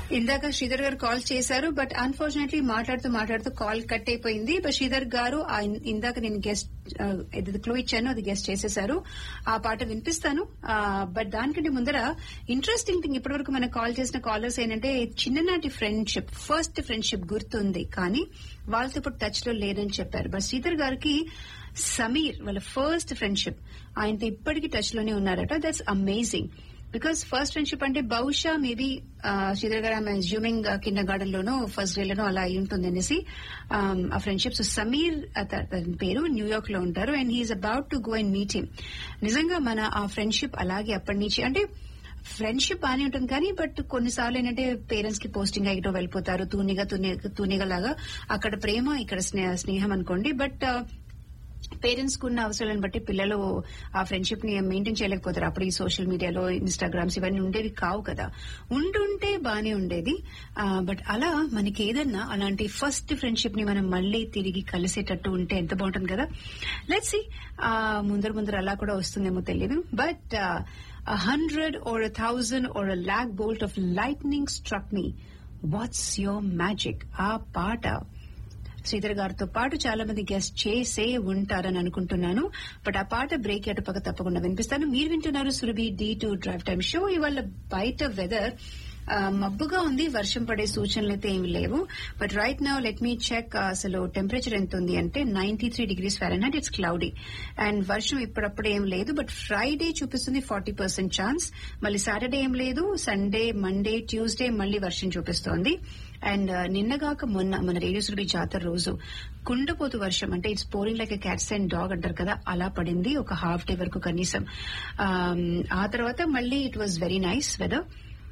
ఇందాక శ్రీధర్ గారు కాల్ చేశారు బట్ అన్ఫార్చునేట్లీ మాట్లాడుతూ మాట్లాడుతూ కాల్ కట్ అయిపోయింది బట్ శ్రీధర్ గారు ఆ ఇన్- ఇందాక నేను గెస్ట్ ఏదైతే క్లూ ఇచ్చానో అది గెస్ట్ చేసేశారు ఆ పాట వినిపిస్తాను బట్ దానికంటే ముందర ఇంట్రెస్టింగ్ థింగ్ ఇప్పటివరకు మనకు కాల్ చేసిన కాలర్స్ ఏంటంటే చిన్ననాటి ఫ్రెండ్షిప్ ఫస్ట్ ఫ్రెండ్షిప్ గుర్తుంది కానీ వాళ్ళతో ఇప్పుడు టచ్ లో లేదని చెప్పారు బట్ శ్రీధర్ గారికి సమీర్ వాళ్ళ ఫస్ట్ ఫ్రెండ్షిప్ ఆయనతో ఇప్పటికీ టచ్ లోనే ఉన్నారట that's amazing because first friendship అంటే బహుశా మేబీ శ్రీధర్ గారు ఆమె అజ్యూమింగ్ కింద గార్డెన్ లోనో ఫస్ట్ గ్రేడ్ లోనో అలా అయి ఉంటుంది అనేసి ఆ ఫ్రెండ్షిప్ సో సమీర్ అత- అతని పేరు న్యూయార్క్ లో ఉంటారు and he's about to go and meet him నిజంగా మన ఆ ఫ్రెండ్షిప్ అలాగే అప్పటి నుంచి అంటే ఫ్రెండ్షిప్ బానే ఉంటుంది కానీ బట్ కొన్నిసార్లు ఏంటంటే పేరెంట్స్ కి పోస్టింగ్ అయ్యటో వెళ్ళిపోతారు తూనిగా తూనిగా లాగా అక్కడ ప్రేమ ఇక్కడ స్నే- స్నేహం అనుకోండి బట్ పేరెంట్స్ కున్న అవసరాలను బట్టి పిల్లలు ఆ ఫ్రెండ్షిప్ ని మెయింటైన్ చేయలేకపోతారు అప్పుడు ఈ సోషల్ మీడియాలో ఇన్స్టాగ్రామ్స్ ఇవన్నీ ఉండేవి కావు కదా ఉండుంటే బానే ఉండేది బట్ అలా మనకి ఏదన్నా అలాంటి ఫస్ట్ ఫ్రెండ్షిప్ ని మనం మళ్ళీ తిరిగి కలిసేటట్టు ఉంటే ఎంత బాగుంటుంది కదా లెట్స్ సి ముందర ముందర అలా కూడా వస్తుందేమో తెలియదు but hundred or thousand or lakh bolt of lightning struck me what's your magic ఆ పాట శ్రీధర్ గారితో పాటు చాలా మంది గెస్ట్ చేసే ఉంటారని అనుకుంటున్నాను బట్ ఆ పాట బ్రేక్ అటుపక్క తప్పకుండా వినిపిస్తాను మీరు వింటున్నారు Surabhi D two drive time show ఇవాళ బయట వెదర్ మబ్బుగా ఉంది వర్షం పడే సూచనలు అయితే ఏమి లేవు but right now let me check అసలు టెంపరేచర్ ఎంత ఉంది అంటే ninety three degrees Fahrenheit it's cloudy and వర్షం ఇప్పుడప్పుడు ఏం లేదు బట్ ఫ్రైడే చూపిస్తుంది ఫార్టీ పర్సెంట్ ఛాన్స్ మళ్ళీ సాటర్డే ఏం లేదు సండే మండే ట్యూస్డే మళ్ళీ వర్షం చూపిస్తోంది అండ్ నిన్నగాక మొన్న మన రేడియో సురభి జాతర రోజు కుండపోతు వర్షం అంటే it's pouring like cats and dog అంటారు కదా అలా పడింది ఒక హాఫ్ డే వరకు కనీసం Um, ఆ తర్వాత మళ్ళీ it was very nice weather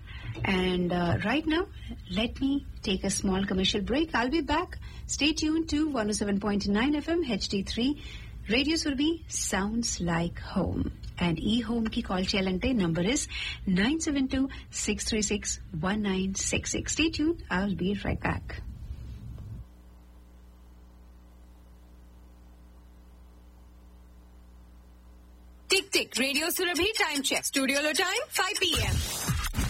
And uh, right now, let me take a small commercial break. I'll be back. Stay tuned to 107.9 FM HD3. Radio Surbi sounds like home. And e-home ki call cheyalante number is 972-636-1966. Stay tuned. I'll be right back. Tick tick radio Surabhi time check స్టూడియోలో time five PM